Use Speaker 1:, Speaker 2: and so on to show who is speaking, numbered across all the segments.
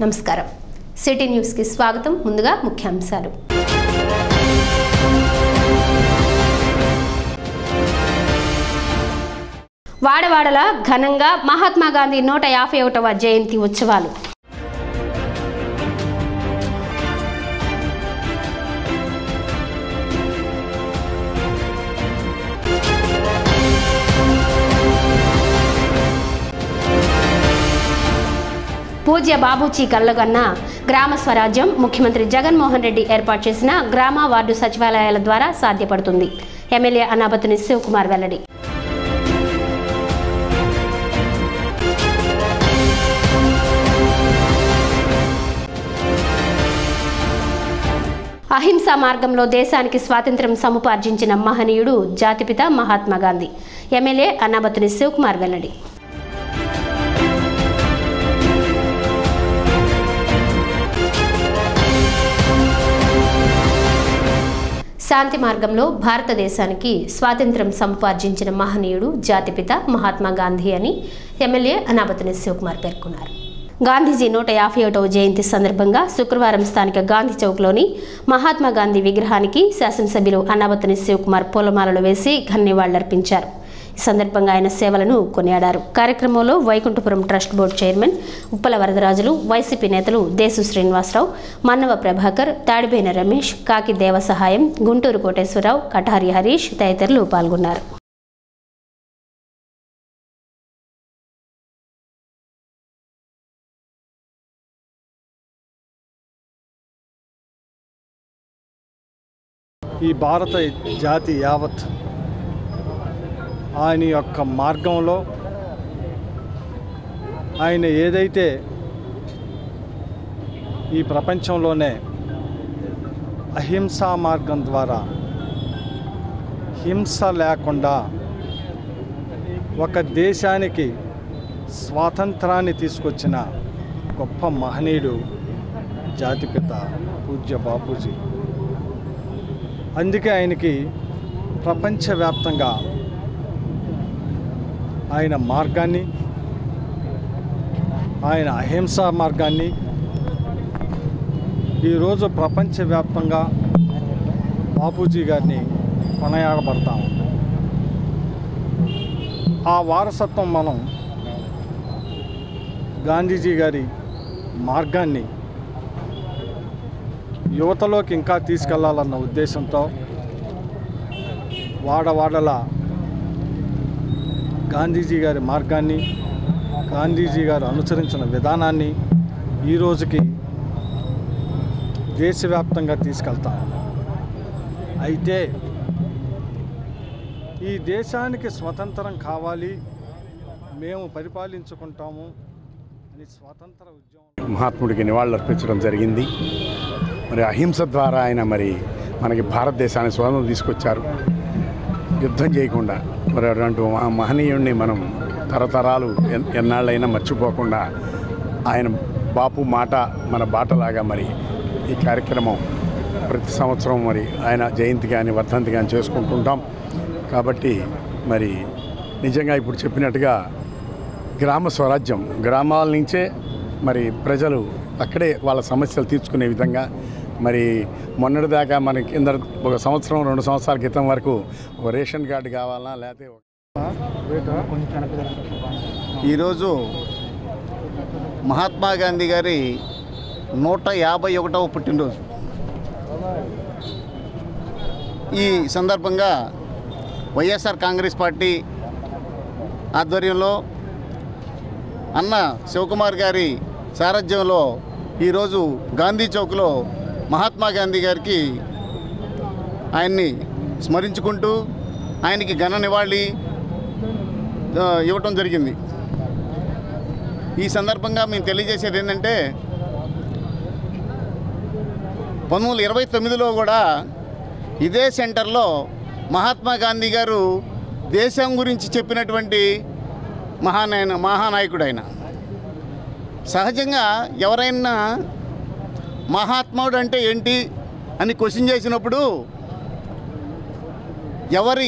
Speaker 1: నమస్కారం సిటీ న్యూస్కి స్వాగతం ముందుగా ముఖ్యాంశాలు వాడవాడల ఘనంగా మహాత్మా గాంధీ నూట యాభై ఒకటవ జయంతి ఉత్సవాలు పూజ్య బాబూజీ కళ్ళగన్న గ్రామ స్వరాజ్యం ముఖ్యమంత్రి జగన్మోహన్ రెడ్డి ఏర్పాటు చేసిన గ్రామ వార్డు సచివాలయాల ద్వారా సాధ్యపడుతుంది ఎమ్మెల్యే అనాబతుని శివకుమార్ వెల్లడి అహింసా మార్గంలో దేశానికి స్వాతంత్ర్యం సముపార్జించిన మహనీయుడు జాతిపిత మహాత్మా గాంధీ ఎమ్మెల్యే అన్నాబతుని శివకుమార్ వెల్లడి శాంతి మార్గంలో భారతదేశానికి స్వాతంత్ర్యం సముపార్జించిన మహనీయుడు జాతిపిత మహాత్మా గాంధీ అని ఎమ్మెల్యే అనాబతుని శివకుమార్ పేర్కొన్నారు గాంధీజీ నూట యాభై ఒకటవ జయంతి సందర్భంగా శుక్రవారం స్థానిక గాంధీ చౌక్లోని మహాత్మా గాంధీ విగ్రహానికి శాసనసభ్యులు అన్నాబతుని శివకుమార్ పూలమాలలు వేసి ఘన్యవాళ్లర్పించారు ఈ సందర్భంగా ఆయన సేవలను కొనియాడారు కార్యక్రమంలో Vaikunthapuram trust board chairman Uppala Varadarajulu YCP నేతలు దేశు శ్రీనివాసరావు మన్నవ ప్రభాకర్ తాడిబేన రమేష్ కాకి దేవ సహాయం గుంటూరు కోటేశ్వరరావు కటారి హరీష్ తదితరులు పాల్గొన్నారు
Speaker 2: ఈ భారత జాతి యావత్ ఆయన యొక్క మార్గంలో ఆయన ఏదైతే ఈ ప్రపంచంలోనే అహింసా మార్గం ద్వారా హింస లేకుండా ఒక దేశానికి స్వాతంత్రాన్ని తీసుకొచ్చిన గొప్ప మహనీయుడు జాతిపిత పూజ్య బాపూజీ అందుకే ఆయనకి ప్రపంచవ్యాప్తంగా ఆయన మార్గాన్ని ఆయన అహింసా మార్గాన్ని ఈరోజు ప్రపంచవ్యాప్తంగా బాపూజీ గారిని కొనయాడబడతా ఉంది ఆ వారసత్వం మనం గాంధీజీ గారి మార్గాన్ని యువతలోకి ఇంకా తీసుకెళ్లాలన్న ఉద్దేశంతో వాడవాడల గాంధీజీ గారి మార్గాన్ని గాంధీజీ గారు అనుసరించిన విధానాన్ని ఈ రోజుకి దేశవ్యాప్తంగా తీసుకెళ్తాం అయితే ఈ దేశానికి స్వతంత్రం కావాలి మేము పరిపాలించుకుంటాము అని స్వాతంత్ర ఉద్యమం
Speaker 3: మహాత్ముడికి నివాళులు అర్పించడం జరిగింది మరి అహింస ద్వారా ఆయన మరి మనకి భారతదేశానికి స్వాతంత్రం తీసుకొచ్చారు యుద్ధం చేయకుండా మరి అటువంటి మహా- మహనీయుడిని మనం తరతరాలు ఎన్- ఎన్నాళ్ళైనా మర్చిపోకుండా ఆయన బాపు మాట మన బాటలాగా మరి ఈ కార్యక్రమం ప్రతి సంవత్సరం మరి ఆయన జయంతి కానీ వర్ధంతి కానీ చేసుకుంటుంటాం కాబట్టి మరి నిజంగా ఇప్పుడు చెప్పినట్టుగా గ్రామ స్వరాజ్యం గ్రామాల నుంచే మరి ప్రజలు అక్కడే వాళ్ళ సమస్యలు తీర్చుకునే విధంగా మరి మొన్నటిదాకా మనకి కింద ఒక సంవత్సరం రెండు సంవత్సరాల క్రితం వరకు ఒక రేషన్ కార్డు కావాలన్నా లేకపోతే ఒక-
Speaker 4: ఈరోజు మహాత్మా గాంధీ గారి నూట యాభై ఒకటవ పుట్టినరోజు ఈ సందర్భంగా వైఎస్ఆర్ కాంగ్రెస్ పార్టీ ఆధ్వర్యంలో అన్న శివకుమార్ గారి సారథ్యంలో ఈరోజు గాంధీ చౌక్లో మహాత్మా గాంధీ గారికి ఆయన్ని స్మరించుకుంటూ ఆయనకి ఘన నివాళి ఆ, ఇవ్వటం జరిగింది ఈ సందర్భంగా మేము తెలియజేసేది ఏంటంటే పంతొమ్మిది వందల ఇరవై తొమ్మిదిలో కూడా ఇదే సెంటర్లో మహాత్మా గాంధీ గారు దేశం గురించి చెప్పినటువంటి మహానాయన మహానాయకుడు ఆయన సహజంగా ఎవరైనా మహాత్ముడు అంటే ఏంటి అని క్వశ్చన్ చేసినప్పుడు ఎవరి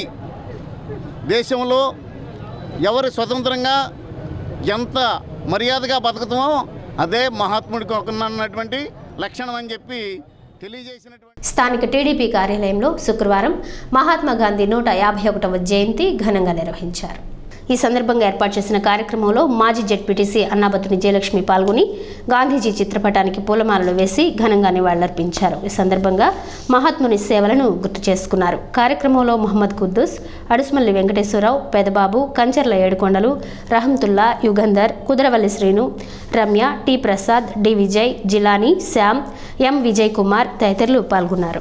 Speaker 4: దేశంలో ఎవరు స్వతంత్రంగా ఎంత మర్యాదగా బతుకుతామో అదే మహాత్ముడికి ఉన్నటువంటి లక్షణం అని చెప్పి తెలియజేసినటువంటి
Speaker 1: స్థానిక టీడీపీ కార్యాలయంలో శుక్రవారం మహాత్మా గాంధీ నూట యాభై ఒకటవ జయంతి ఘనంగా నిర్వహించారు ఈ సందర్భంగా ఏర్పాటు చేసిన కార్యక్రమంలో మాజీ జెడ్పీటీసీ అన్నాబతుని జయలక్ష్మి పాల్గొని గాంధీజీ చిత్రపటానికి పూలమాలలు వేసి ఘనంగా నివాళులర్పించారు ఈ సందర్భంగా మహాత్ముని సేవలను గుర్తు చేసుకున్నారు కార్యక్రమంలో Mohammed Quddus Adusumalli Venkateswararao Pedababu Kancharla Yedukondalu Rahamtullah Yugandhar Kudaravalli Srinu Ramya T Prasad D Vijay Jilani Shyam M Vijay Kumar తదితరులు పాల్గొన్నారు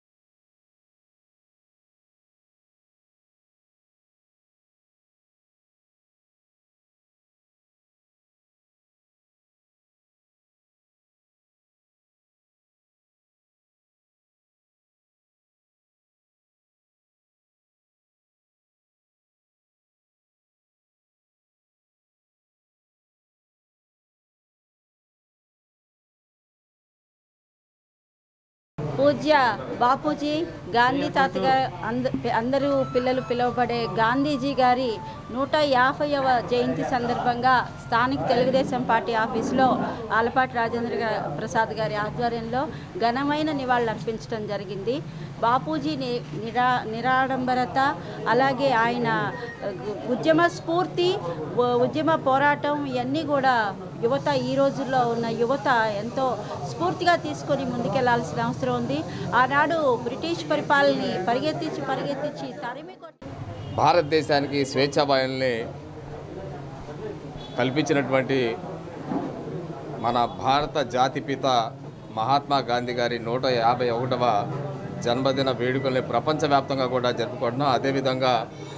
Speaker 5: పూజ్య బాపూజీ గాంధీ తాతగా అంద అందరూ పిల్లలు పిలువబడే గాంధీజీ గారి నూట యాభైవ జయంతి సందర్భంగా స్థానిక తెలుగుదేశం పార్టీ ఆఫీసులో ఆలపాటి రాజేంద్ర గా- ప్రసాద్ గారి ఆధ్వర్యంలో ఘనమైన నివాళులు అర్పించడం జరిగింది బాపూజీ ని నిరా నిరాడంబరత అలాగే ఆయన ఉ- ఉద్యమ స్ఫూర్తి ఉ- ఉద్యమ పోరాటం ఇవన్నీ కూడా యువత ఈ రోజుల్లో ఉన్న యువత ఎంతో స్ఫూర్తిగా తీసుకొని ముందుకెళ్లాల్సిన అవసరం ఉంది ఆనాడు బ్రిటిష్ పరిపాలనని పరిగెత్తించి పరిగెత్తించి తరిమి కొట్టి
Speaker 6: భారతదేశానికి స్వేచ్ఛాభాయాల్ని కల్పించినటువంటి మన భారత జాతిపిత మహాత్మా గాంధీ గారి నూట యాభై ఒకటవ జన్మదిన వేడుకల్ని ప్రపంచవ్యాప్తంగా కూడా జరుపుకుంటున్నాం అదేవిధంగా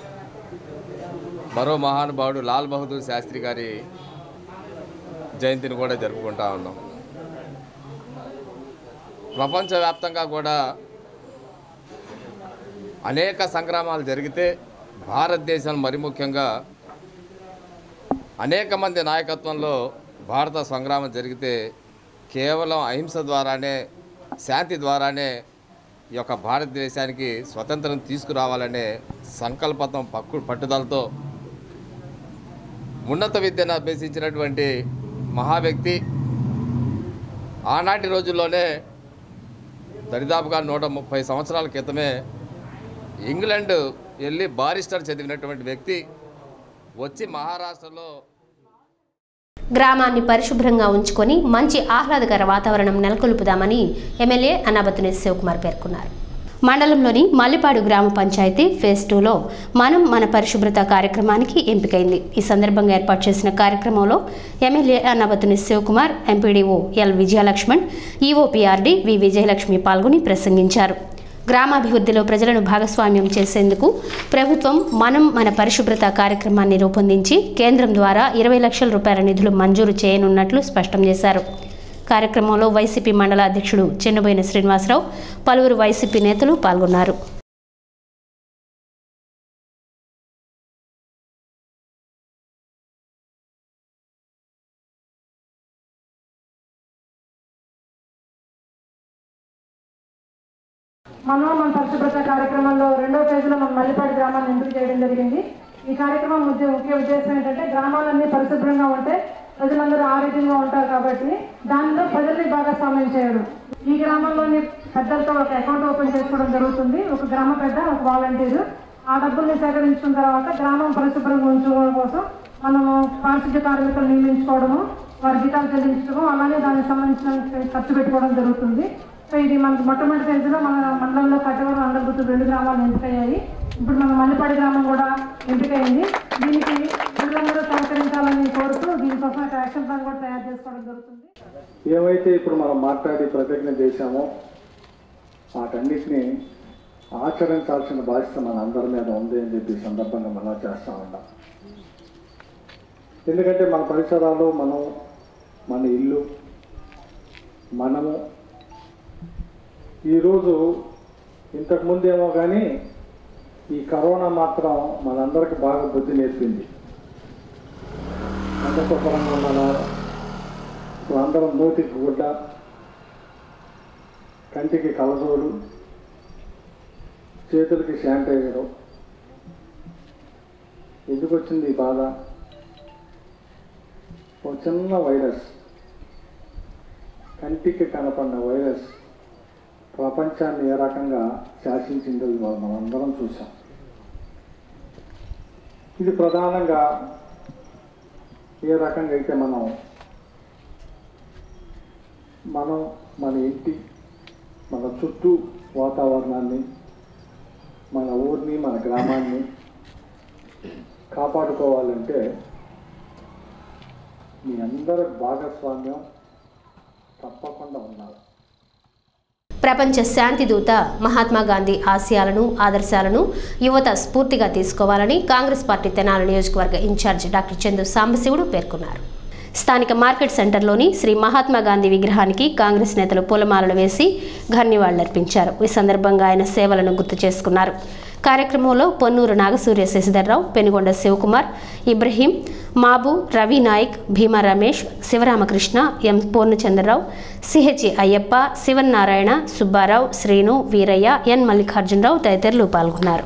Speaker 6: మరో మహానుభావుడు లాల్ బహదూర్ శాస్త్రి గారి జయంతిని కూడా జరుపుకుంటా ఉన్నాం ప్రపంచవ్యాప్తంగా కూడా అనేక సంగ్రామాలు జరిగితే భారతదేశం మరి ముఖ్యంగా అనేక మంది నాయకత్వంలో భారత సంగ్రామం జరిగితే కేవలం అహింస ద్వారానే శాంతి ద్వారానే ఈ యొక్క భారతదేశానికి స్వతంత్రం తీసుకురావాలనే సంకల్పతం పక్కు పట్టుదలతో ఉన్నత విద్యను అభ్యసించినటువంటి మహా వ్యక్తి ఆనాటి రోజుల్లోనే దరిదాపుగా నూట ముప్పై సంవత్సరాల క్రితమే ఇంగ్లాండ్ వెళ్ళి బారిస్టర్ చదివినటువంటి వ్యక్తి వచ్చి మహారాష్ట్రలో
Speaker 1: గ్రామాన్ని పరిశుభ్రంగా ఉంచుకొని మంచి ఆహ్లాదకర వాతావరణం నెలకొల్పుదామని ఎమ్మెల్యే అన్నాబతుని శివకుమార్ పేర్కొన్నారు మండలంలోని మల్లిపాడు గ్రామ పంచాయతీ ఫేజ్ టూలో మనం మన పరిశుభ్రత కార్యక్రమానికి ఎంపికైంది ఈ సందర్భంగా ఏర్పాటు చేసిన కార్యక్రమంలో MLA Annabathuni Sivakumar MPDO L Vijayalakshman EOPRD V Vijayalakshmi పాల్గొని ప్రసంగించారు గ్రామాభివృద్ధిలో ప్రజలను భాగస్వామ్యం చేసేందుకు ప్రభుత్వం మనం మన పరిశుభ్రత కార్యక్రమాన్ని రూపొందించి కేంద్రం ద్వారా ఇరవై లక్షల రూపాయల నిధులు మంజూరు చేయనున్నట్లు స్పష్టం చేశారు కార్యక్రమంలో వైసీపీ మండల అధ్యక్షుడు చెన్నుబోయిన శ్రీనివాసరావు పలువురు వైసీపీ నేతలు పాల్గొన్నారు
Speaker 7: మనం మన పరిశుభ్రత కార్యక్రమంలో రెండో ఫేజ్లో మనం మల్లిపాటి గ్రామాన్ని ఎంపిక చేయడం జరిగింది ఈ కార్యక్రమం ముఖ్య ముఖ్య ఉద్దేశం ఏంటంటే గ్రామాలన్నీ పరిశుభ్రంగా ఉంటే ప్రజలందరూ ఆరోగ్యంగా ఉంటారు కాబట్టి దానిలో ప్రజల్ని భాగస్వామ్యం చేయడం ఈ గ్రామంలోని పెద్దలతో ఒక అకౌంట్ ఓపెన్ చేసుకోవడం జరుగుతుంది ఒక గ్రామ పెద్ద ఒక వాలంటీరు ఆ డబ్బుల్ని సేకరించుకున్న తర్వాత గ్రామం పరిశుభ్రంగా ఉంచుకోవడం కోసం మనము పారిశుద్ధ్య కార్మికులు నియమించుకోవడము వారి జీతాలు చెల్లించడము అలాగే దానికి సంబంధించిన ఖర్చు పెట్టుకోవడం జరుగుతుంది సో ఇది మనకు మొట్టమొదటి ఫేజ్లో మన మండలంలో కట్టవరం అందరిగుత్తు రెండు గ్రామాలు ఎంపికయ్యాయి ఇప్పుడు మన మల్లిపాడి గ్రామం కూడా ఎంపికైంది దీనికి ప్రజలందరూ సహకరించాలని కోరుతూ దీనికోసం ఒక యాక్షన్ ప్లాన్ కూడా తయారు చేసుకోవడం జరుగుతుంది
Speaker 2: ఏవైతే ఇప్పుడు మనం మాట్లాడి ప్రతిజ్ఞ చేశామో వాటన్నిటిని ఆచరించాల్సిన బాధ్యత మన అందరి మీద ఉంది అని చెప్పి ఈ సందర్భంగా మనం చేస్తూ ఉన్నాం ఎందుకంటే మన పరిసరాలు మనం మన ఇల్లు మనము ఈరోజు ఇంతకుముందేమో కానీ ఈ కరోనా మాత్రం మనందరికి బాగా బుద్ధి నేర్పింది అంతఃపరంగా మన ఇప్పుడు అందరం నోటికి గుడ్డ కంటికి కలజోడు చేతులకి శానిటైజరు ఎందుకు వచ్చింది ఈ బాధ ఒక చిన్న వైరస్ కంటికి కనపడిన వైరస్ ప్రపంచాన్ని ఏ రకంగా శాసించిందో ఇవాళ మనందరం చూసాం ఇది ప్రధానంగా ఏ రకంగా అయితే మనం మనం మన ఇంటి మన చుట్టూ వాతావరణాన్ని మన ఊరిని మన గ్రామాన్ని కాపాడుకోవాలంటే మీ అందరి భాగస్వామ్యం తప్పకుండా ఉన్నారు
Speaker 1: ప్రపంచ శాంతి దూత మహాత్మా గాంధీ ఆశయాలను ఆదర్శాలను యువత స్ఫూర్తిగా తీసుకోవాలని కాంగ్రెస్ పార్టీ తెనాలి నియోజకవర్గ ఇన్ఛార్జ్ డాక్టర్ చందు సాంబశివుడు పేర్కొన్నారు స్థానిక మార్కెట్ సెంటర్లోని శ్రీ మహాత్మా గాంధీ విగ్రహానికి కాంగ్రెస్ నేతలు పూలమాలలు వేసి ఘన్యవాళ్లర్పించారు ఈ సందర్భంగా ఆయన సేవలను గుర్తు చేసుకున్నారు కార్యక్రమంలో Ponnuru Nagasurya Sasidhararao Penugonda Sivakumar Ibrahim Mabu Ravi Naik Bhima Ramesh Sivaramakrishna M Purnachandrarao CH Ayyappa Sivanarayana Subbarao Srinu Veeraiah N Mallikarjunarao తదితరులు పాల్గొన్నారు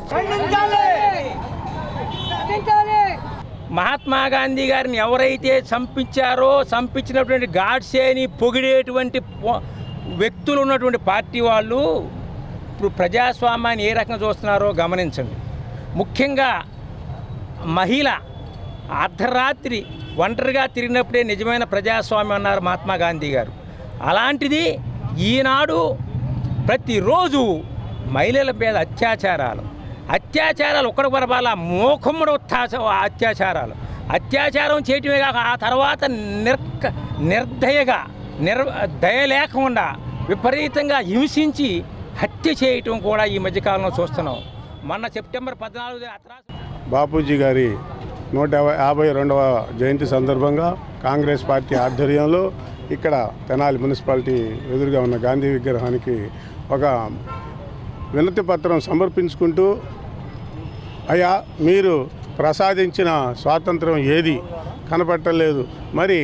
Speaker 8: మహాత్మా గాంధీ గారిని ఎవరైతే చంపించారో చంపించినటువంటి గాడ్సేని పొగిడేటువంటి పో- వ్యక్తులు ఉన్నటువంటి పార్టీ వాళ్ళు ఇప్పుడు ప్రజాస్వామ్యాన్ని ఏ రకంగా చూస్తున్నారో గమనించండి ముఖ్యంగా మహిళ అర్ధరాత్రి ఒంటరిగా తిరిగినప్పుడే నిజమైన ప్రజాస్వామ్యం అన్నారు మహాత్మా గాంధీ గారు అలాంటిది ఈనాడు ప్రతిరోజు మహిళల మీద అత్యాచారాలు అత్యాచారాలు ఒక్కడ పరపాల మోకమ్మడు అత్యాచారాలు అత్యాచారం చేయటమే కాక ఆ తర్వాత నిర్క నిర్దయగా నిర్ దయ లేకుండా విపరీతంగా హింసించి హత్య చేయటం కూడా ఈ మధ్యకాలంలో చూస్తున్నాం మొన్న సెప్టెంబర్ పద్నాలుగు అత్రా
Speaker 3: బాపూజీ గారి నూట యాభై- యాభై రెండవ జయంతి సందర్భంగా కాంగ్రెస్ పార్టీ ఆధ్వర్యంలో ఇక్కడ తెనాలి మున్సిపాలిటీ ఎదురుగా ఉన్న గాంధీ విగ్రహానికి ఒక వినతి పత్రం సమర్పించుకుంటూ అయ్యా మీరు ప్రసాదించిన స్వాతంత్రం ఏది కనపట్టలేదు మరి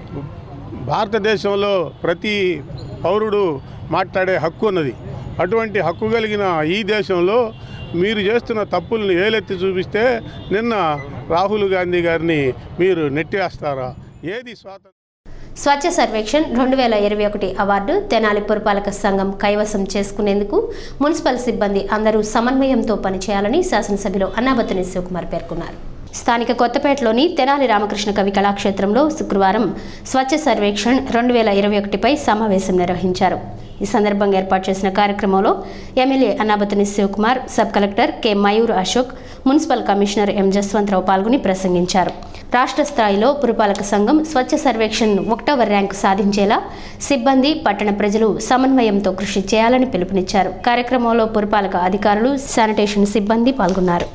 Speaker 3: భారతదేశంలో ప్రతి పౌరుడు మాట్లాడే హక్కు ఉన్నది అటువంటి హక్కు కలిగిన ఈ దేశంలో మీరు చేస్తున్న తప్పుల్ని ఏలెత్తి చూపిస్తే నిన్న రాహుల్ గాంధీ గారిని మీరు నెట్టేస్తారా ఏది స్వాతంత్రం
Speaker 1: స్వచ్ఛ సర్వేక్షణ్ రెండు వేల ఇరవై ఒకటి అవార్డు తెనాలి పురపాలక సంఘం కైవసం చేసుకునేందుకు మున్సిపల్ సిబ్బంది అందరూ సమన్వయంతో పనిచేయాలని శాసనసభ్యులు అన్నాబతిని శివకుమార్ పేర్కొన్నారు స్థానిక కొత్తపేటలోని తెనాలి రామకృష్ణ కవి కళాక్షేత్రంలో శుక్రవారం స్వచ్ఛ సర్వేక్షణ్ రెండు వేల ఇరవై ఒకటిపై సమావేశం నిర్వహించారు ఈ సందర్భంగా ఏర్పాటు చేసిన కార్యక్రమంలో MLA Annabathini Sivakumar sub collector K Mayur Ashok municipal commissioner M Jaswantharao పాల్గొని ప్రసంగించారు రాష్ట్ర స్థాయిలో పురపాలక సంఘం స్వచ్ఛ సర్వేక్షణ్ ఒకటవ ర్యాంకు సాధించేలా సిబ్బంది పట్టణ ప్రజలు సమన్వయంతో కృషి చేయాలని పిలుపునిచ్చారు కార్యక్రమంలో పురపాలక అధికారులు శానిటేషన్ సిబ్బంది పాల్గొన్నారు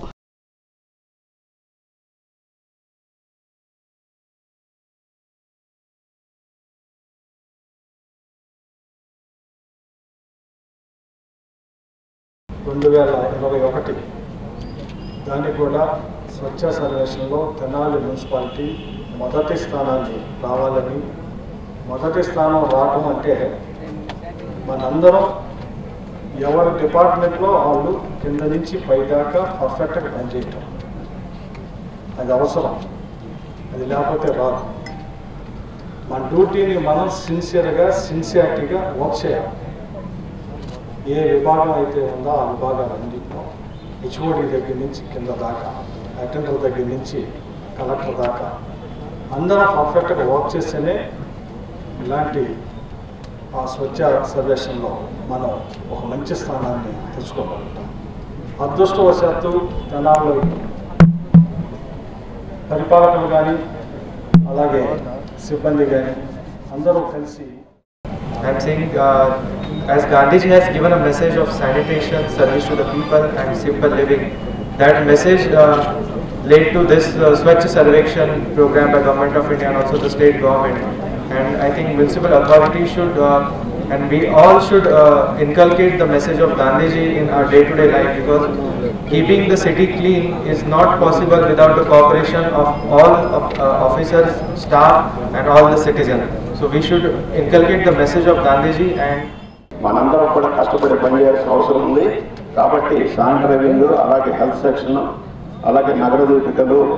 Speaker 2: రెండు వేల ఇరవై ఒకటి దానికి కూడా స్వచ్ఛ సర్వేక్షణలో తెనాలి మున్సిపాలిటీ మొదటి స్థానాన్ని రావాలని మొదటి స్థానం రావడం అంటే మనందరం ఎవరి డిపార్ట్మెంట్లో వాళ్ళు కింద నుంచి పైదాకా పర్ఫెక్ట్గా పనిచేయటం అది అవసరం అది లేకపోతే రాదు మన డ్యూటీని మనం సిన్సియర్గా సిన్సియారిటీగా వర్క్ చేయాలి ఏ విభాగం అయితే ఉందో ఆ విభాగాలన్నింటిలో హెచ్ఓడి దగ్గర నుంచి కింద దాకా అటెండర్ దగ్గర నుంచి కలెక్టర్ దాకా అందరం పర్ఫెక్ట్గా వర్క్ చేస్తేనే ఇలాంటి ఆ స్వచ్ఛ సర్వేక్షన్లో మనం ఒక మంచి స్థానాన్ని తెచ్చుకోగలుగుతాం అదృష్టవశాత్తు తెనాల్లో పరిపాలకులు కానీ అలాగే సిబ్బంది కానీ అందరూ కలిసి
Speaker 9: I'm saying, uh, as Gandhiji has given a message of sanitation, service to the people, and simple living, that message uh, led to this uh, Swachh Sarvekshan program by Government of India and also the state government. And I think municipal authorities should, uh, and we all should uh, inculcate the message of Gandhiji in our day-to-day life because keeping the city clean is not possible without the cooperation of all of, uh, officers, staff, and all the citizens. So we should inculcate the message of Gandhiji and
Speaker 10: మనందరం కూడా కష్టపడి పనిచేయాల్సిన అవసరం ఉంది కాబట్టి sanitary wing అలాగే health section అలాగే నగర దీపికలు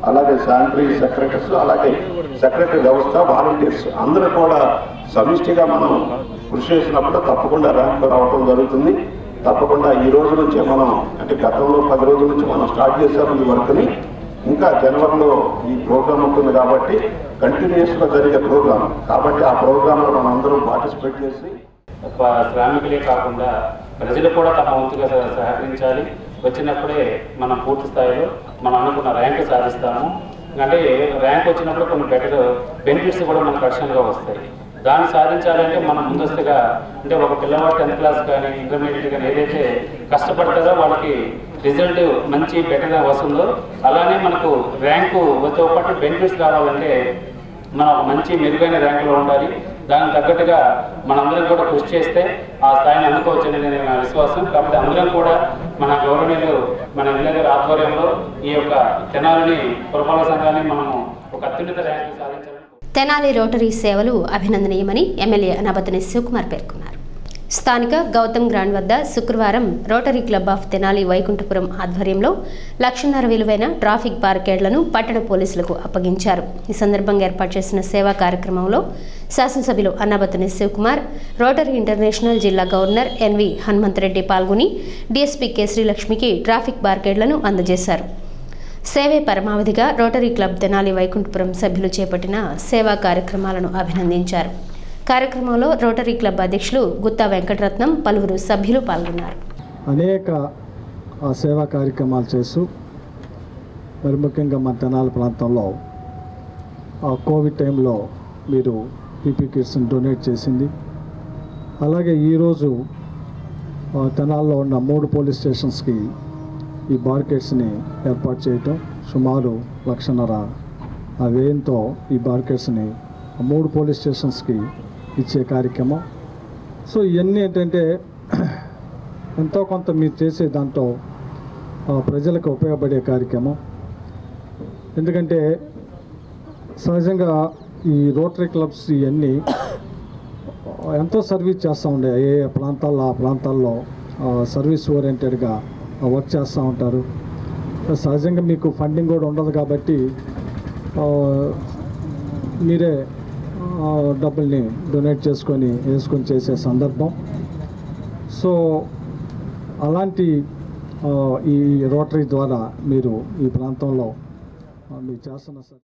Speaker 10: అలాగే శానిటరీ సెక్రటరీస్ అలాగే సెక్రటరీ వ్యవస్థ వాలంటీర్స్ అందరూ కూడా సమిష్టిగా మనం కృషి చేసినప్పుడు తప్పకుండా ర్యాంకు రావడం జరుగుతుంది తప్పకుండా ఈ రోజు నుంచే మనం అంటే గతంలో పది రోజుల నుంచి మనం స్టార్ట్ చేశాము ఈ వర్క్ని ఇంకా జనవరిలో ఈ ప్రోగ్రామ్ ఉంటుంది కాబట్టి కంటిన్యూస్గా జరిగే ప్రోగ్రామ్ కాబట్టి ఆ ప్రోగ్రాంలో మనం అందరం పార్టిసిపేట్ చేసి
Speaker 11: ప- శ్రామికులే కాకుండా ప్రజలు కూడా తమ వంతుగా సహ- సహకరించాలి వచ్చినప్పుడే మనం పూర్తి స్థాయిలో మనం అనుకున్న ర్యాంక్ సాధిస్తాము అంటే ర్యాంక్ వచ్చినప్పుడు కొన్ని బెటర్ బెనిఫిట్స్ కూడా మనకు రక్షణగా వస్తాయి దాన్ని సాధించాలంటే మనం ముందస్తుగా అంటే ఒక పిల్లవాడు టెన్త్ క్లాస్ కానీ ఇంటర్మీడియట్ కానీ ఏదైతే కష్టపడతారో వాళ్ళకి రిజల్ట్ మంచి బెటర్గా వస్తుందో అలానే మనకు ర్యాంకు తో పాటు బెనిఫిట్స్ కావాలంటే మనం ఒక మంచి మెరుగైన ర్యాంకులో ఉండాలి దానికి తగ్గట్టుగా మనందరం కూడా కృషి చేస్తే ఆ స్థాయిని అందుకోవచ్చని నేను నా విశ్వాసం కాబట్టి అందరం కూడా మన గౌరవనీయులు మన ఎమ్మెల్యే ఆధ్వర్యంలో ఈ యొక్క తెనాలని పురపాలక సంఘాన్ని మనము ఒక అత్యున్నత ర్యాంకు సాధించాలని
Speaker 1: తెనాలి రోటరీ సేవలు అభినందనీయమని ఎమ్మెల్యే అనబతిని శివకుమార్ పేర్కొన్నారు స్థానిక గౌతమ్ గ్రాండ్ వద్ద శుక్రవారం rotary club of Tenali Vaikunthapuram ఆధ్వర్యంలో లక్షన్నర విలువైన ట్రాఫిక్ బారికేడ్లను పట్టణ పోలీసులకు అప్పగించారు ఈ సందర్భంగా ఏర్పాటు చేసిన సేవా కార్యక్రమంలో శాసనసభ్యులు అన్నబతిని శివకుమార్ రోటరీ ఇంటర్నేషనల్ జిల్లా గవర్నర్ ఎన్వి హనుమంతరెడ్డి పాల్గొని డీఎస్పీ కె శ్రీలక్ష్మికి ట్రాఫిక్ బారికేడ్లను అందజేశారు సేవే పరమావధిగా రోటరీ క్లబ్ తెనాలి వైకుంఠపురం సభ్యులు చేపట్టిన సేవా కార్యక్రమాలను అభినందించారు కార్యక్రమంలో రోటరీ క్లబ్ అధ్యక్షులు గుత్తా వెంకటరత్నం పలువురు సభ్యులు పాల్గొన్నారు
Speaker 2: అనేక ఆ, సేవా కార్యక్రమాలు చేస్తూ మరి ముఖ్యంగా మన తెనాలి ప్రాంతంలో ఆ కోవిడ్ టైంలో మీరు పీపీ కిట్స్ని డొనేట్ చేసింది అలాగే ఈరోజు ఆ, తెనాల్లో ఉన్న మూడు పోలీస్ స్టేషన్స్కి ఈ బార్కెట్స్ని ఏర్పాటు చేయటం సుమారు లక్షన్నర ఆ వ్యయంతో ఈ బార్కెట్స్ని ఆ మూడు పోలీస్ స్టేషన్స్కి ఇచ్చే కార్యక్రమం సో ఇవన్నీ ఏంటంటే ఎంతో కొంత మీరు చేసే దాంట్లో ఆ, ప్రజలకు ఉపయోగపడే కార్యక్రమం ఎందుకంటే సహజంగా ఈ రోటరీ క్లబ్స్ ఇవన్నీ ఎంతో సర్వీస్ చేస్తూ ఉండే ఏ ఏ ప్రాంతాల్లో ఆ ప్రాంతాల్లో ఆ, సర్వీస్ ఓరియంటెడ్గా వర్క్ చేస్తూ ఉంటారు సహజంగా మీకు ఫండింగ్ కూడా ఉండదు కాబట్టి ఆ, మీరే ఆ, డబ్బుల్ని డొనేట్ చేసుకొని వేసుకొని చేసే సందర్భం సో అలాంటి ఆ, ఈ రోటరీ ద్వారా మీరు ఈ ప్రాంతంలో ఆ, మీరు చేస్తున్న స-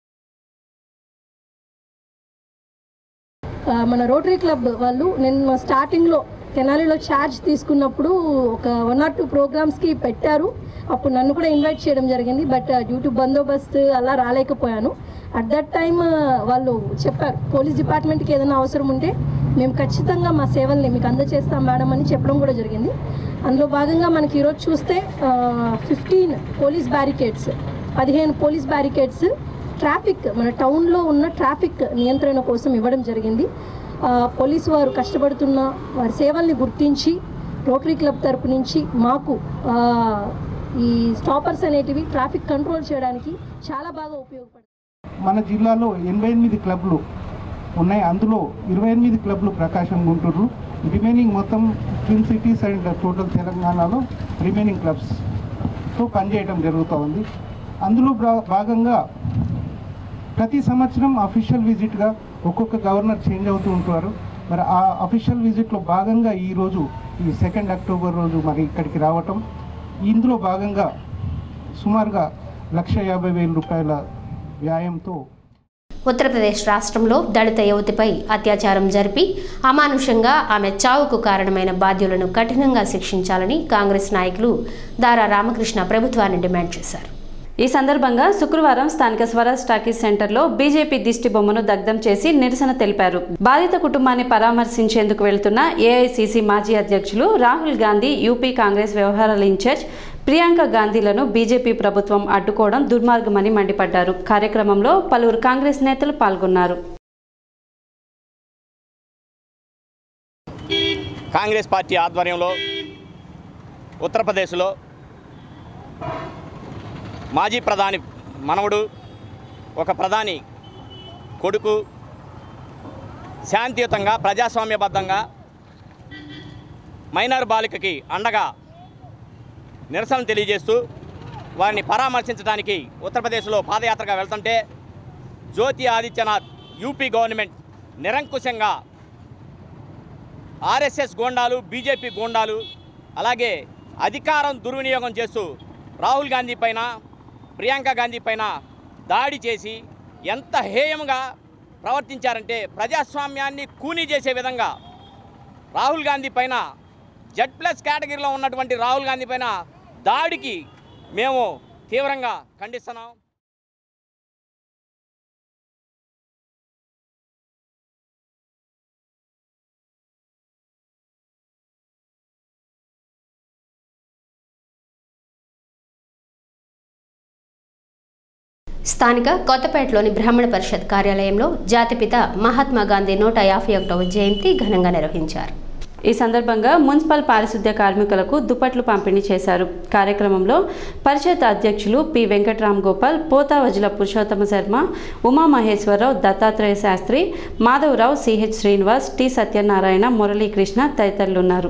Speaker 12: ఆ, మన రోటరీ క్లబ్ వాళ్ళు నేను స్టార్టింగ్లో తెనాలిలో ఛార్జ్ తీసుకున్నప్పుడు ఒక వన్ ఆర్ టూ ప్రోగ్రామ్స్కి పెట్టారు అప్పుడు నన్ను కూడా ఇన్వైట్ చేయడం జరిగింది బట్ డ్యూ టు బందోబస్తు అలా రాలేకపోయాను అట్ దట్ టైమ్ వాళ్ళు చెప్పారు పోలీస్ డిపార్ట్మెంట్కి ఏదైనా అవసరం ఉంటే మేము ఖచ్చితంగా మా సేవల్ని మీకు అందజేస్తాం మేడం అని చెప్పడం కూడా జరిగింది అందులో భాగంగా మనకి ఈరోజు చూస్తే ఫిఫ్టీన్ పోలీస్ బ్యారికేడ్స్ పదిహేను పోలీస్ బ్యారికేడ్స్ ట్రాఫిక్ మన టౌన్లో ఉన్న ట్రాఫిక్ నియంత్రణ కోసం ఇవ్వడం జరిగింది ఆ, పోలీసు వారు కష్టపడుతున్న వారి సేవల్ని గుర్తించి రోటరీ క్లబ్ తరపు నుంచి మాకు ఆ, ఈ స్టాపర్స్ అనేటివి ట్రాఫిక్ కంట్రోల్ చేయడానికి చాలా బాగా ఉపయోగపడుతుంది
Speaker 13: మన జిల్లాలో ఎనభై ఎనిమిది క్లబ్లు ఉన్నాయి అందులో ఇరవై ఎనిమిది క్లబ్లు ప్రకాశం గుంటూరు రిమైనింగ్ మొత్తం ట్విన్ సిటీస్ అండ్ టోటల్ తెలంగాణలో రిమైనింగ్ క్లబ్స్తో పనిచేయడం జరుగుతూ ఉంది అందులో భా- భాగంగా ప్రతి సంవత్సరం అఫీషియల్ విజిట్గా ఒక్కొక్క గవర్నర్ చేంజ్ అవుతూ ఉంటారు మరి ఆ అఫీషియల్ విజిట్లో భాగంగా ఈరోజు ఈ సెకండ్ అక్టోబర్ రోజు మరి ఇక్కడికి రావటం ఇందులో భాగంగా సుమారుగా లక్ష యాభై వేల రూపాయల వ్యాయంతో
Speaker 1: ఉత్తరప్రదేశ్ రాష్ట్రంలో దళిత యువతిపై అత్యాచారం జరిపి అమానుషంగా ఆమె చావుకు కారణమైన బాధ్యులను కఠినంగా శిక్షించాలని కాంగ్రెస్ నాయకులు దారా రామకృష్ణ ప్రభుత్వాన్ని డిమాండ్ చేశారు
Speaker 14: ఈ సందర్భంగా శుక్రవారం స్థానిక స్వరాజ్ టాకీస్ సెంటర్లో బీజేపీ దిష్టి బొమ్మను దగ్ధం చేసి నిరసన తెలిపారు బాధిత కుటుంబాన్ని పరామర్శించేందుకు వెళ్తున్న ఏఐసీసీ మాజీ అధ్యక్షులు రాహుల్ గాంధీ యూపీ కాంగ్రెస్ వ్యవహారాల ఇన్ఛార్జ్ ప్రియాంక గాంధీలను బీజేపీ ప్రభుత్వం అడ్డుకోవడం దుర్మార్గమని మండిపడ్డారు కార్యక్రమంలో పలువురు కాంగ్రెస్ నేతలు పాల్గొన్నారు
Speaker 15: కాంగ్రెస్ పార్టీ ఆధ్వర్యంలో ఉత్తరప్రదేశ్లో మాజీ ప్రధాని మనవడు ఒక ప్రధాని కొడుకు శాంతియుతంగా ప్రజాస్వామ్యబద్ధంగా మైనర్ బాలికకి అండగా నిరసన తెలియజేస్తూ వారిని పరామర్శించడానికి ఉత్తరప్రదేశ్లో పాదయాత్రగా వెళ్తుంటే జ్యోతి ఆదిత్యనాథ్ యూపీ గవర్నమెంట్ నిరంకుశంగా ఆర్ఎస్ఎస్ గోండాలు బీజేపీ గోండాలు అలాగే అధికారం దుర్వినియోగం చేస్తూ రాహుల్ గాంధీ పైన ప్రియాంక గాంధీ పైన దాడి చేసి ఎంత హేయంగా ప్రవర్తించారంటే ప్రజాస్వామ్యాన్ని కూనీ చేసే విధంగా రాహుల్ గాంధీ పైన జెడ్ ప్లస్ కేటగిరీలో ఉన్నటువంటి రాహుల్ గాంధీ పైన దాడికి మేము తీవ్రంగా ఖండిస్తున్నాం
Speaker 1: స్థానిక కొత్తపేటలోని బ్రాహ్మణ పరిషత్ కార్యాలయంలో జాతిపిత మహాత్మా గాంధీ నూట యాభై ఒకటవ జయంతి ఘనంగా నిర్వహించారు
Speaker 14: ఈ సందర్భంగా మున్సిపల్ పారిశుద్ధ్య కార్మికులకు దుప్పట్లు పంపిణీ చేశారు కార్యక్రమంలో పరిషత్ అధ్యక్షులు P Venkatram Gopal Pothavajula Purushottama Sarma Umamaheswararao Dattatreya Sastry Madhavarao CH Srinivas T Satyanarayana Muralikrishna తదితరులున్నారు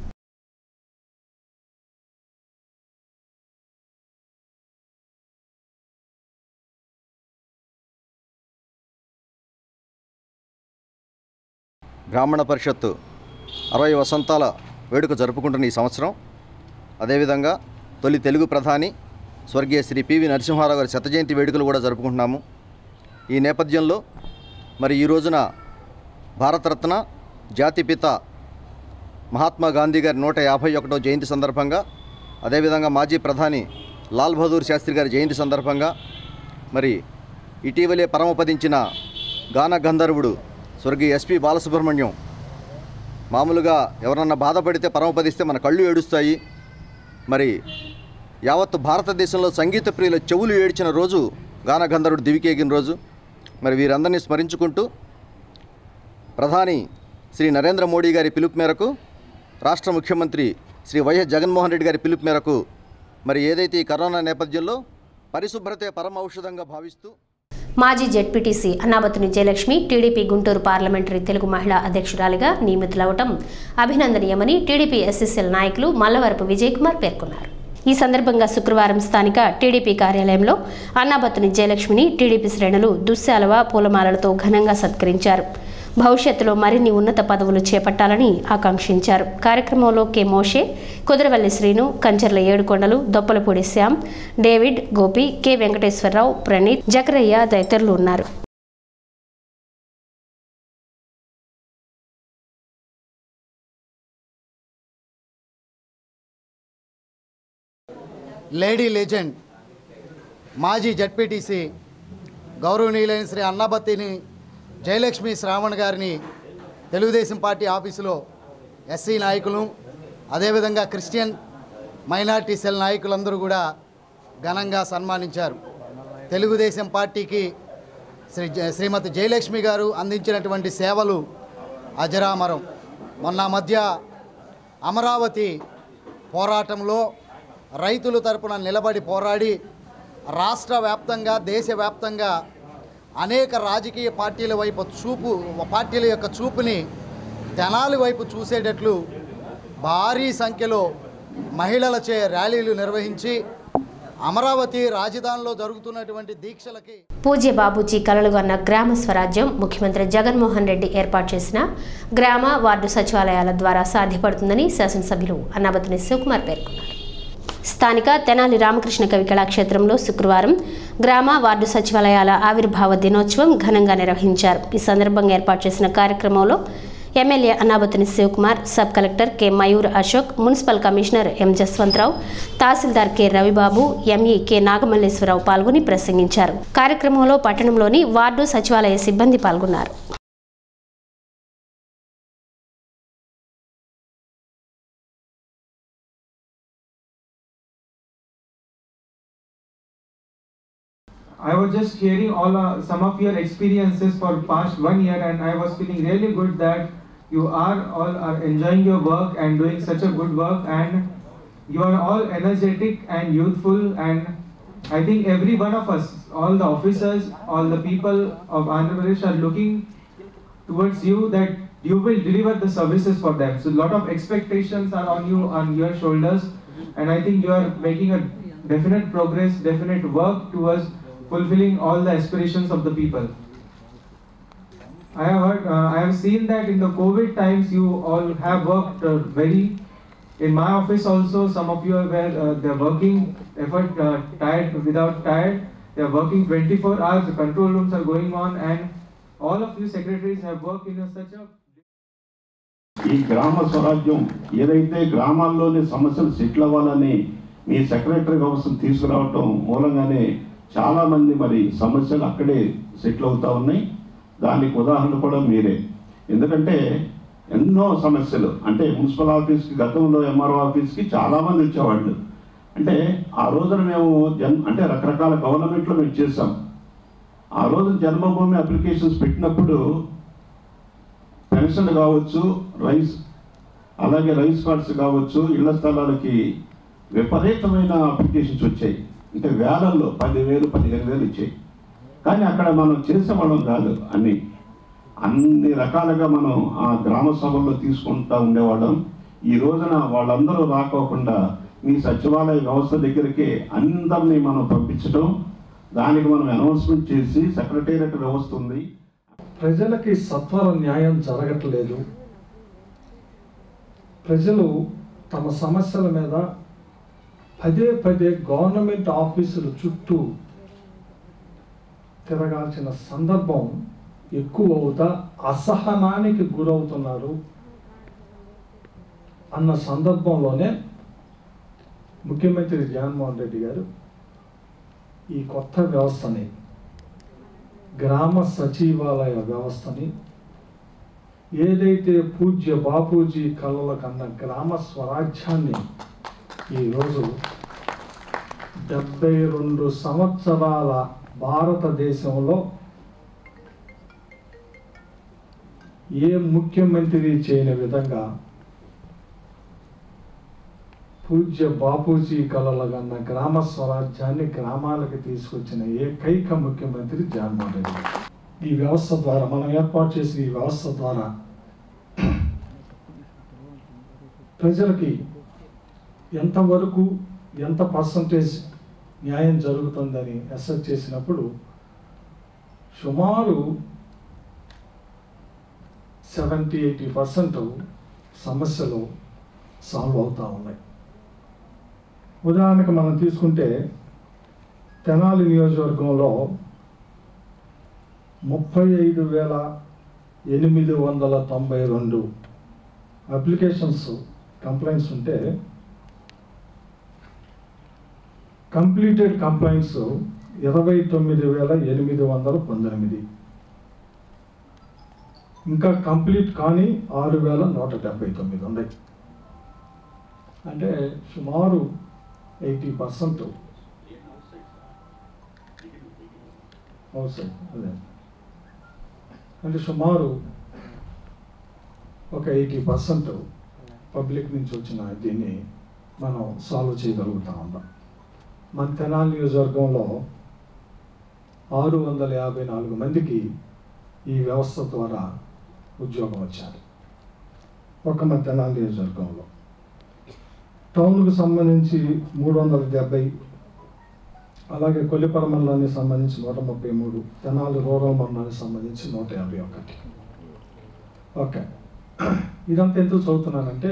Speaker 16: బ్రాహ్మణ పరిషత్తు అరవై వసంతాల వేడుక జరుపుకుంటున్న ఈ సంవత్సరం అదేవిధంగా తొలి తెలుగు ప్రధాని స్వర్గీయ శ్రీ పివి నరసింహారావు గారి శత జయంతి వేడుకలు కూడా జరుపుకుంటున్నాము ఈ నేపథ్యంలో మరి ఈ రోజున భారతరత్న జాతిపిత మహాత్మా గాంధీ గారి నూట యాభై ఒకటో జయంతి సందర్భంగా అదేవిధంగా మాజీ ప్రధాని లాల్ బహదూర్ శాస్త్రి గారి జయంతి సందర్భంగా మరి ఇటీవలే పరమపదించిన గాన గంధర్వుడు స్వర్గీయ ఎస్పి బాలసుబ్రహ్మణ్యం మామూలుగా ఎవరన్నా బాధపడితే పరమపదిస్తే మన కళ్ళు ఏడుస్తాయి మరి యావత్తు భారతదేశంలో సంగీత ప్రియుల చెవులు ఏడ్చిన రోజు గాన గంధర్వుడు దివికేగిన రోజు మరి వీరందరినీ స్మరించుకుంటూ ప్రధాని శ్రీ నరేంద్ర మోడీ గారి పిలుపు మేరకు రాష్ట్ర ముఖ్యమంత్రి శ్రీ వైఎస్ జగన్మోహన్ రెడ్డి గారి పిలుపు మేరకు మరి ఏదైతే ఈ కరోనా నేపథ్యంలో పరిశుభ్రతే పరమ ఔషధంగా భావిస్తూ
Speaker 1: మాజీ ZPTC Annabathuni Jayalakshmi TDP Guntur parliamentary Telugu మహిళా అధ్యక్షురాలిగా నియమితులవటం అభినందనీయమని టీడీపీ ఎస్ఎస్ఎల్ నాయకులు మల్లవరపు విజయ్ కుమార్ పేర్కొన్నారు ఈ సందర్భంగా శుక్రవారం స్థానిక టీడీపీ కార్యాలయంలో అన్నాబతుని జయలక్ష్మిని టీడీపీ శ్రేణులు దుశ్శాలవ పూలమాలలతో ఘనంగా సత్కరించారు భవిష్యత్తులో మరిన్ని ఉన్నత పదవులు చేపట్టాలని ఆకాంక్షించారు కార్యక్రమంలో K Moshe Kudaravalli Srinu Kancharla Yedukondalu Doppalapudi Shyam David Gopi K Venkateswararao Praneeth Jakaraiah తదితరులు ఉన్నారు
Speaker 17: లేడీ లెజెండ్ మాజీ జడ్పీటీసీ గౌరవనీయులైన శ్రీ అన్నబత్తిని జయలక్ష్మి శ్రావణ్ గారిని తెలుగుదేశం పార్టీ ఆఫీసులో ఎస్సీ నాయకులు అదేవిధంగా క్రిస్టియన్ మైనార్టీ సెల్ నాయకులందరూ కూడా ఘనంగా సన్మానించారు తెలుగుదేశం పార్టీకి శ్రీ జ- శ్రీమతి జయలక్ష్మి గారు అందించినటువంటి సేవలు అజరామరం మొన్న మధ్య అమరావతి పోరాటంలో రైతుల తరపున నిలబడి పోరాడి రాష్ట్ర వ్యాప్తంగా దేశవ్యాప్తంగా అనేక రాజకీయ పార్టీల వైపు చూపు పార్టీల యొక్క చూపుని తెనాలి వైపు చూసేటట్లు భారీ సంఖ్యలో మహిళలచే ర్యాలీలు నిర్వహించి అమరావతి రాజధానిలో జరుగుతున్నటువంటి దీక్షలకి
Speaker 1: పూజ్య బాబూజీ కలలుగన్న గ్రామ స్వరాజ్యం ముఖ్యమంత్రి జగన్మోహన్ రెడ్డి ఏర్పాటు చేసిన గ్రామ వార్డు సచివాలయాల ద్వారా సాధ్యపడుతుందని శాసనసభ్యులు అన్నాబతిని శివకుమార్ పేర్కొన్నారు స్థానిక తెనాలి రామకృష్ణ కవి కళాక్షేత్రంలో శుక్రవారం గ్రామ వార్డు సచివాలయాల ఆవిర్భావ దినోత్సవం ఘనంగా నిర్వహించారు ఈ సందర్భంగా ఏర్పాటు చేసిన కార్యక్రమంలో MLA Annabathini Sivakumar sub collector K Mayur Ashok municipal commissioner M Jaswantharao తహసీల్దార్ K Ravibabu ME K Nagamalleswararao పాల్గొని ప్రసంగించారు కార్యక్రమంలో పట్టణంలోని వార్డు సచివాలయ సిబ్బంది పాల్గొన్నారు
Speaker 18: I was just hearing all uh, some of your experiences for past one year, and I was feeling really good that you are all are enjoying your work and doing such a good work, and you are all energetic and youthful, and I think every one of us, all the officers, all the people of Andhra Pradesh are looking towards you that you will deliver the services for them. So a lot of expectations are on you, on your shoulders, and I think you are making a definite progress, definite work towards fulfilling all the aspirations of the people. I have heard, uh, I have seen that in the COVID times you all have worked uh, very. In my office also, some of you are where uh, they're working, effort uh, tired without tired. They're working 24 hours. The control rooms are going on, and all of you secretaries have worked in a, such a
Speaker 10: ఈ గ్రామ స్వరాజ్యం ఏదైతే గ్రామాల్లోని సమస్యలు settle అవ్వాలని మీ secretary వ్యవస్థను తీసుకురావటం మూలంగానే చాలా మంది మరి సమస్యలు అక్కడే సెటిల్ అవుతా ఉన్నాయి దానికి ఉదాహరణ కూడా మీరే ఎందుకంటే ఎన్నో సమస్యలు అంటే మున్సిపల్ ఆఫీస్కి గతంలో ఎంఆర్ఓ ఆఫీస్కి చాలామంది వచ్చేవాళ్ళు అంటే ఆ రోజున మేము జన్ అంటే రకరకాల గవర్నమెంట్లో మేము చేసాం ఆ రోజు జన్మభూమి అప్లికేషన్స్ పెట్టినప్పుడు పెన్షన్ కావచ్చు రైస్ అలాగే రైస్ కార్డ్స్ కావచ్చు ఇళ్ల స్థలాలకి విపరీతమైన అప్లికేషన్స్ వచ్చాయి అంటే వేలల్లో పదివేలు పదిహేను వేలు వచ్చాయి కానీ అక్కడ మనం చేసేవాళ్ళం కాదు అన్ని అన్ని రకాలుగా మనం ఆ గ్రామ సభల్లో తీసుకుంటా ఉండేవాళ్ళం ఈ రోజున వాళ్ళందరూ రాకోకుండా మీ సచివాలయ వ్యవస్థ దగ్గరికి అందరినీ మనం పంపించడం దానికి మనం అనౌన్స్మెంట్ చేసి సెక్రటేరియట్ వ్యవస్థ ఉంది
Speaker 2: ప్రజలకి సత్వర న్యాయం జరగట్లేదు ప్రజలు తమ సమస్యల మీద పదే పదే గవర్నమెంట్ ఆఫీసుల చుట్టూ తిరగాల్సిన సందర్భం ఎక్కువ అవుతా అసహనానికి గురవుతున్నారు అన్న సందర్భంలోనే ముఖ్యమంత్రి జగన్మోహన్ రెడ్డి గారు ఈ కొత్త వ్యవస్థని గ్రామ సచివాలయ వ్యవస్థని ఏదైతే పూజ్య బాపూజీ కళల కన్న గ్రామ స్వరాజ్యాన్ని ఈరోజు డెబ్బై రెండు సంవత్సరాల భారతదేశంలో ఏ ముఖ్యమంత్రి చేయని విధంగా పూజ్య బాపూజీ కళల కన్న గ్రామ స్వరాజ్యాన్ని గ్రామాలకు తీసుకొచ్చిన ఏకైక ముఖ్యమంత్రి జగన్మోహన్ రెడ్డి గారు. ఈ వ్యవస్థ ద్వారా మనం ఏర్పాటు చేసిన ఈ వ్యవస్థ ద్వారా ప్రజలకి ఎంతవరకు ఎంత పర్సంటేజ్ న్యాయం జరుగుతుందని అసెస్ చేసినప్పుడు సుమారు సెవెంటీ ఎయిటీ పర్సెంట్ సమస్యలు సాల్వ్ అవుతూ ఉన్నాయి ఉదాహరణకు మనం తీసుకుంటే తెనాలి నియోజకవర్గంలో ముప్పై ఐదు వేల ఎనిమిది వందల తొంభై రెండు అప్లికేషన్స్ కంప్లైంట్స్ ఉంటే కంప్లీటెడ్ కంప్లైంట్స్ ఇరవై తొమ్మిది వేల ఎనిమిది వందల పంతొమ్మిది ఇంకా కంప్లీట్ కానీ ఆరు వేల నూట డెబ్బై తొమ్మిది ఉన్నాయి అంటే సుమారు ఎయిటీ పర్సెంట్ అవుతుంది అదే అంటే సుమారు ఒక ఎయిటీ పర్సెంట్ పబ్లిక్ నుంచి వచ్చిన దీన్ని మనం సాల్వ్ చేయగలుగుతా ఉన్నాం మన తెనాలి నియోజకవర్గంలో ఆరు వందల యాభై నాలుగు మందికి ఈ వ్యవస్థ ద్వారా ఉద్యోగం వచ్చారు ఒక మన తెనాలి నియోజకవర్గంలో టౌన్కు సంబంధించి మూడు వందల డెబ్బై అలాగే కొల్లిపర మండలానికి సంబంధించి నూట ముప్పై మూడు తెనాలి రూరల్ మండలానికి సంబంధించి నూట యాభై ఒకటి ఓకే ఇదంతా ఎందుకు చదువుతున్నానంటే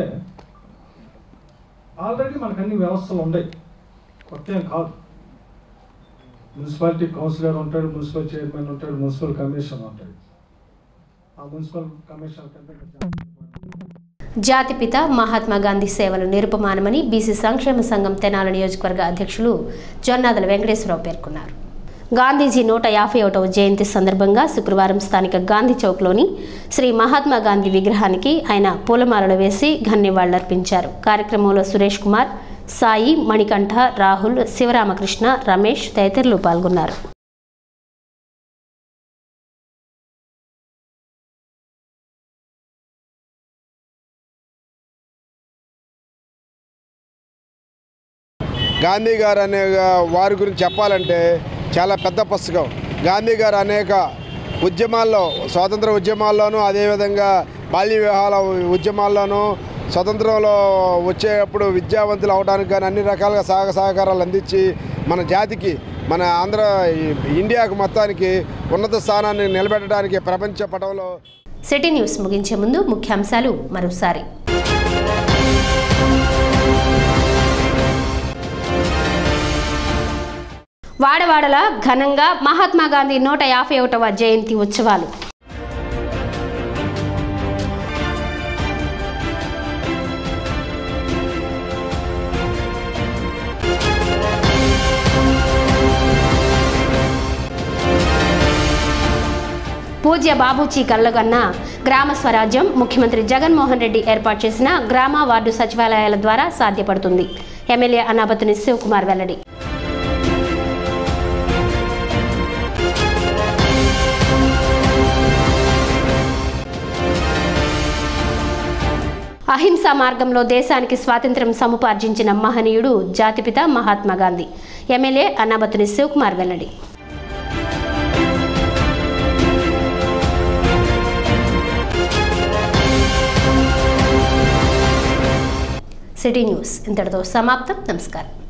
Speaker 2: ఆల్రెడీ మనకు అన్ని వ్యవస్థలు ఉన్నాయి కొత్త ఏం కాదు మున్సిపాలిటీ కౌన్సిలర్ ఉంటాడు మున్సిపల్ చైర్మన్ ఉంటాడు మున్సిపల్ కమిషన్ ఉంటాడు ఆ మున్సిపల్ కమిషన్ కింద
Speaker 1: జాతిపిత మహాత్మా గాంధీ సేవలు నిరుపమానమని బీసీ సంక్షేమ సంఘం తెనాల నియోజకవర్గ అధ్యక్షులు జొన్నాదల వెంకటేశ్వరరావు పేర్కొన్నారు గాంధీజీ నూట యాభై ఒకటవ జయంతి సందర్భంగా శుక్రవారం స్థానిక గాంధీ చౌక్లోని శ్రీ మహాత్మా గాంధీ విగ్రహానికి ఆయన పూలమాలలు వేసి ఘన్యవాళ్లర్పించారు కార్యక్రమంలో సురేష్ కుమార్ సాయి మణికంఠ రాహుల్ శివరామకృష్ణ రమేష్ తదితరులు పాల్గొన్నారు
Speaker 19: గాంధీ గారు అనే వారి గురించి చెప్పాలంటే చాలా పెద్ద పుస్తకం గాంధీ గారు అనేక ఉద్యమాల్లో స్వాతంత్ర ఉద్యమాల్లోనూ అదేవిధంగా బాల్య వివాహాల ఉద్యమాల్లోనూ స్వతంత్రంలో వచ్చేటప్పుడు విద్యావంతులు అవడానికి కానీ అన్ని రకాలుగా సహక సహకారాలు అందించి మన జాతికి మన ఆంధ్ర ఈ ఇండియాకు మొత్తానికి ఉన్నత స్థానాన్ని నిలబెట్టడానికి ప్రపంచ పటంలో
Speaker 1: సిటీ న్యూస్ ముగించే ముందు ముఖ్యాంశాలు మరోసారి వాడవాడల ఘనంగా మహాత్మా గాంధీ నూట యాభై ఒకటవ జయంతి ఉత్సవాలు పూజ్య బాబూజీ కళ్ళగన్న గ్రామ స్వరాజ్యం ముఖ్యమంత్రి జగన్మోహన్ రెడ్డి ఏర్పాటు చేసిన గ్రామ వార్డు సచివాలయాల ద్వారా సాధ్యపడుతుంది ఎమ్మెల్యే అనాబతుని శివకుమార్ వెల్లడి అహింసా మార్గంలో దేశానికి స్వాతంత్ర్యం సముపార్జించిన మహనీయుడు జాతిపిత మహాత్మా గాంధీ ఎమ్మెల్యే అన్నాబతుని శివకుమార్ వెల్లడి సిటీ న్యూస్ ఇంతటితో సమాప్తం నమస్కారం